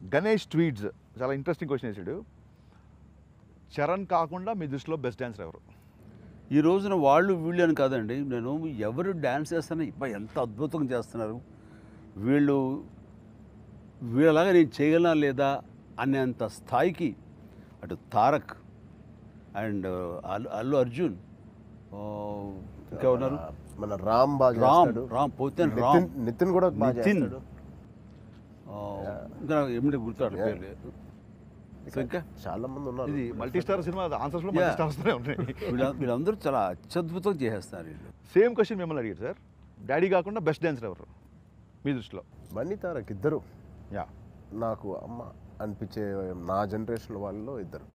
Ganesh tweets చాలా interesting question వేసాడు చరణ్ కాకుండా మీ దృష్టిలో బెస్ట్ డాన్సర్ ఎవరు ఈ రోజున వాళ్ళు వీళ్ళు అని కాదండి నేను ఎవరు డ్యాన్స్ చేస్తానో ఇబ్బా ఎంత అద్భుతంగా చేస్తున్నారు వీళ్ళు వీళ్ళలాగా నేను చేయగలనా లేదా అనేంత స్థాయికి అటు తారక్ అండ్ అల్లు అల్లు అర్జున్ ఆ, ఇంకా ఉన్నారు మన రామ్ బాగా రామ్ చేస్తాడు. రామ్ పోతే రామ్ నితిన్ నితిన్ కూడా బాగా నితిన్. చేస్తాడు ఆ, ఇంకా ఏమిటి గుర్తాడు Yeah. పేర్లు సో ఇంకా చాలా మంది ఉన్నారు ఇది మల్టీ స్టార్ సినిమా ఆన్సర్స్లో Yeah. మల్టీ స్టార్స్ ఉన్నాయి వీళ్ళ వీళ్ళందరూ చాలా అత్యద్భుతంగా చేసేస్తారు వీళ్ళు సేమ్ క్వశ్చన్ మిమ్మల్ని అడిగారు సార్ డాడీ కాకుండా బెస్ట్ డాన్సర్ ఎవరు మీ దృష్టిలో బన్నీ తారక్ ఇద్దరు యా నాకు అమ్మ అనిపించే నా జనరేషన్ వాళ్ళలో ఇద్దరు